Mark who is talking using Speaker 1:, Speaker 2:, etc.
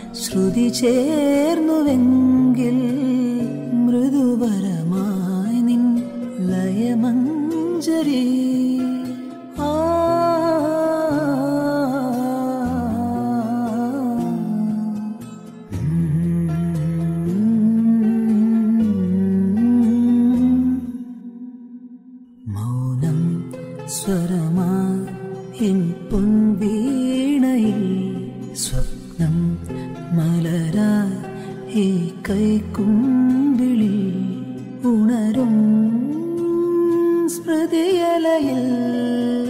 Speaker 1: ശ്രുതി ചേർന്നുവെങ്കിൽ മൃദുവരമായി നിൻ ലയമഞ്ജരി ആ മൗനം സ്വരമാ എൻ പൊൻവീണയിൽ സ്വപ്നം മലരാ ഈ കൈക്കുമ്പിളിൽ ഉണരും സ്മൃതിയലയിൽ